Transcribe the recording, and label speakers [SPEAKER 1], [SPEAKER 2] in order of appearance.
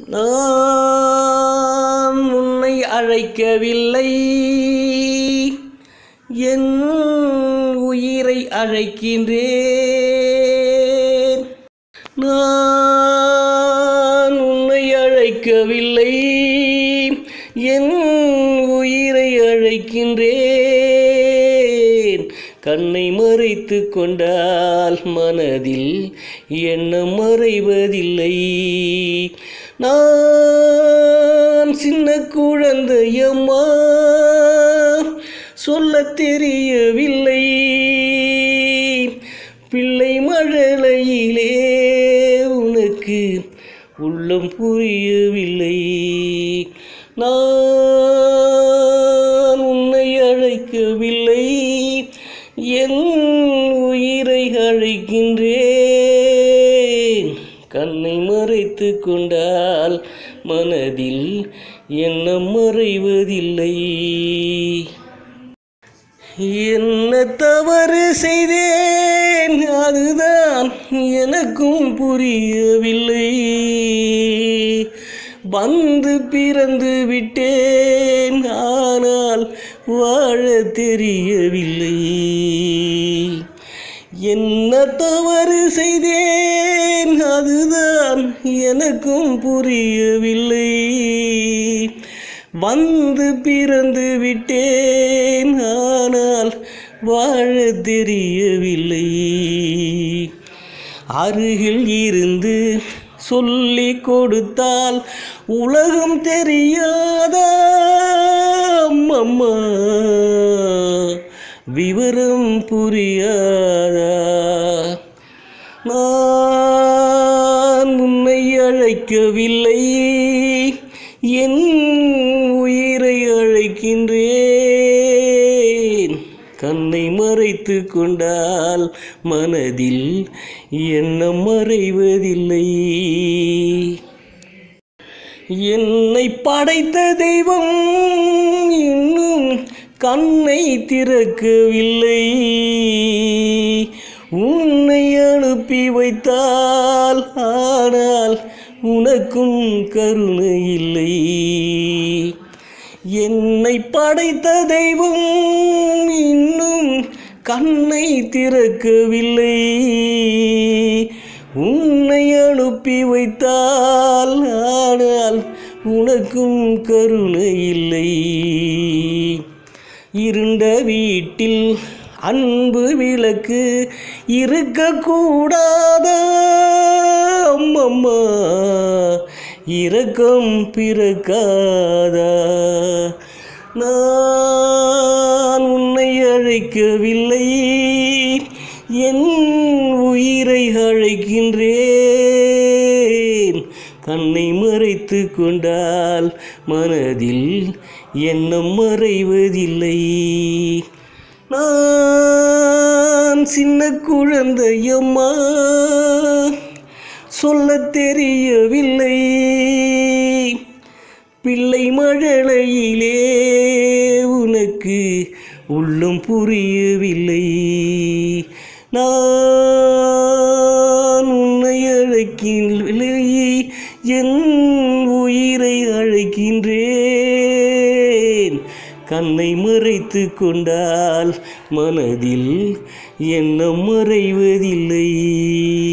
[SPEAKER 1] நான் உன்னை அழைக்கவில்லை என் உயிரை அழைக்கின்றேன் நான் உன்னை அழைக்கவில்லை என் உயிரை அழைக்கின்றேன் கண்ணை மறைத்து கொண்டால் மனதில் எண்ணம் மறைவதில்லை நான் சின்ன குழந்தையம்மா சொல்லத் தெரியவில்லை பிள்ளை மழலையிலே உனக்கு உள்ளம் புரியவில்லை நான் உன்னை அழைக்கவில்லை என் உயிரை அழைக்கின்றேன் கண்ணை மறைத்து கொண்டால் மனதில் எண்ணம் மறைவதில்லை என்ன தவறு செய்தேன் அதுதான் எனக்கும் புரியவில்லை வந்து பிறந்து விட்டேன் ஆனால் வாழ தெரியவில்லை என்ன தவறு செய்தேன் அதுதான் எனக்கும் புரியவில்லை வந்து பிறந்து விட்டேன் ஆனால் வாழ தெரியவில்லை அருகில் இருந்து சொல்லி கொடுத்தால் உலகம் தெரியாதா அம்மம்மா விவரம் புரியாதா நான் உன்னை அழைக்கவில்லை என் உயிரை அழைக்கின்றேன் கண்ணை மறைத்து கொண்டால் மனதில் எண்ணம் மறைவதில்லை என்னை படைத்த தெய்வம் இன்னும் கண்ணை திறக்கவில்லை உன்னை அனுப்பி வைத்தால் ஆனால் உனக்கும் கருணை இல்லை என்னை படைத்த தெய்வம் இன்னும் கண்ணை திறக்கவில்லை உன்னை அனுப்பி வைத்தால் ஆனால் உனக்கும் கருணை இல்லை இருண்ட வீட்டில் அன்பு விளக்கு இருக்கக்கூடாதா அம்மம்மா இரக்கம் பிறக்காதா நான் உன்னை அழைக்கவில்லை என் உயிரை அழைக்கின்றேன் கண்ணை மறைத்து கொண்டால் மனதில் எண்ணம் மறைவதில்லை நான் சின்ன குழந்தையம்மா சொல்லத் தெரியவில்லை பிள்ளை மழலையிலே உனக்கு உள்ளம் புரியவில்லை நான் உன்னை அழைக்கவில்லை என் உயிரை அழைக்கின்றேன் கண்ணை மறைத்து கொண்டால் மனதில் எண்ணம் மறைவதில்லை